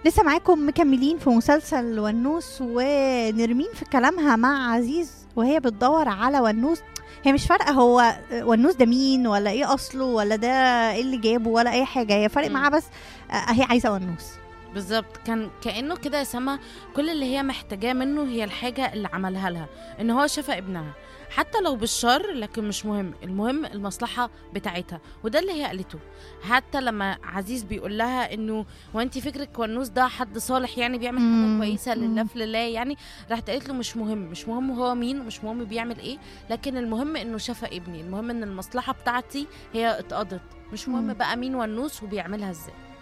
لسه معاكم مكملين في مسلسل ونوس ونرمين في كلامها مع عزيز وهي بتدور على ونوس هي مش فارقه هو ونوس ده مين ولا ايه اصله ولا ده ايه اللي جابه ولا اي حاجه هي فارق مم. معاها بس آه، هي عايزه ونوس بالظبط كان كانه كده يا سما كل اللي هي محتاجاه منه هي الحاجه اللي عملها لها ان هو شفى ابنها حتى لو بالشر لكن مش مهم المهم المصلحه بتاعتها وده اللي هي قالته حتى لما عزيز بيقول لها انه وانت فكرك ونوس ده حد صالح يعني بيعمل حاجه مم. كويسه لله مم. في لله يعني راحت قالت له مش مهم مش مهم هو مين ومش مهم بيعمل ايه لكن المهم انه شفى ابني المهم ان المصلحه بتاعتي هي اتقضت مش مهم مم. بقى مين ونوس وبيعملها ازاي